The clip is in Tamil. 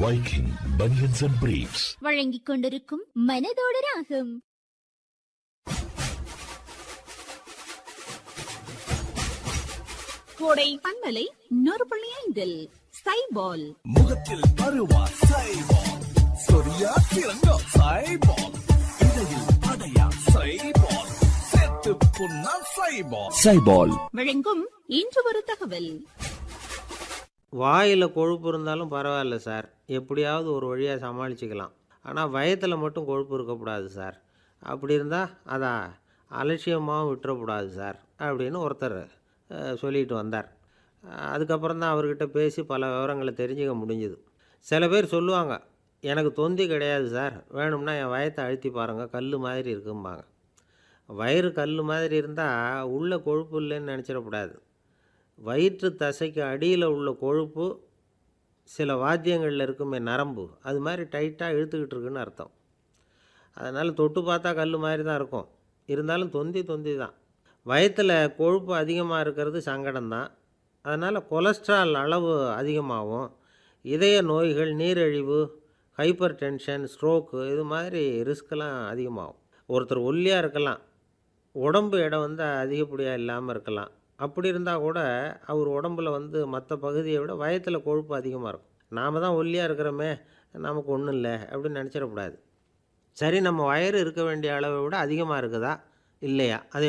Viking Bunions and Briefs. வழங்கிக் கொண்டிருக்கும் மனதோட ராகம் கோடை பண்பலை நூறு புள்ளி ஐந்தில் சைபால் முகத்தில் பருவா சைபால் சொரியா திறங்கோ சைபால் இடையில் அடையா சைபால் செத்து புண்ணா சைபால் சைபால் வழங்கும் இன்று ஒரு தகவல் வாயில் கொழுப்பு இருந்தாலும் பரவாயில்ல சார் எப்படியாவது ஒரு வழியாக சமாளிச்சுக்கலாம் ஆனால் வயத்தில் மட்டும் கொழுப்பு இருக்கக்கூடாது சார் அப்படி இருந்தால் அதான் அலட்சியமாகவும் விட்டுறக்கூடாது சார் அப்படின்னு ஒருத்தர் அஹ், சொல்லிட்டு வந்தார் அஹ், அதுக்கப்புறம் தான் அவர்கிட்ட பேசி பல விவரங்களை தெரிஞ்சுக்க முடிஞ்சுது சில பேர் சொல்லுவாங்க எனக்கு தொந்தி கிடையாது சார் வேணும்னா என் வயத்தை அழுத்தி பாருங்கள் கல் மாதிரி இருக்கும்பாங்க வயிறு கல் மாதிரி இருந்தால் உள்ள கொழுப்பு இல்லைன்னு நினச்சிடக்கூடாது வயிற்று தசைக்கு அடியில் உள்ள கொழுப்பு சில வாத்தியங்களில் இருக்குமே நரம்பு அது மாதிரி டைட்டாக இழுத்துக்கிட்டு இருக்குன்னு அர்த்தம் அதனால் தொட்டு பார்த்தா கல் மாதிரி தான் இருக்கும் இருந்தாலும் தொந்தி தொந்தி தான் வயத்தில் கொழுப்பு அதிகமாக இருக்கிறது சங்கடம்தான் அதனால் கொலஸ்ட்ரால் அளவு அதிகமாகும் இதய நோய்கள் நீரிழிவு ஹைப்பர் டென்ஷன் ஸ்ட்ரோக்கு இது மாதிரி ரிஸ்க்கெல்லாம் அதிகமாகும் ஒருத்தர் ஒல்லியாக இருக்கலாம் உடம்பு எடை வந்து அதிகப்படியாக இல்லாமல் இருக்கலாம் அப்படி இருந்தால் கூட அவர் உடம்புல வந்து மற்ற பகுதியை விட வயத்தில் கொழுப்பு அதிகமாக இருக்கும் நாம் தான் ஒல்லியாக இருக்கிறோமே நமக்கு ஒன்றும் இல்லை அப்படின்னு நினச்சிடக்கூடாது சரி நம்ம வயிறு இருக்க வேண்டிய அளவை விட அதிகமாக இருக்குதா இல்லையா அதை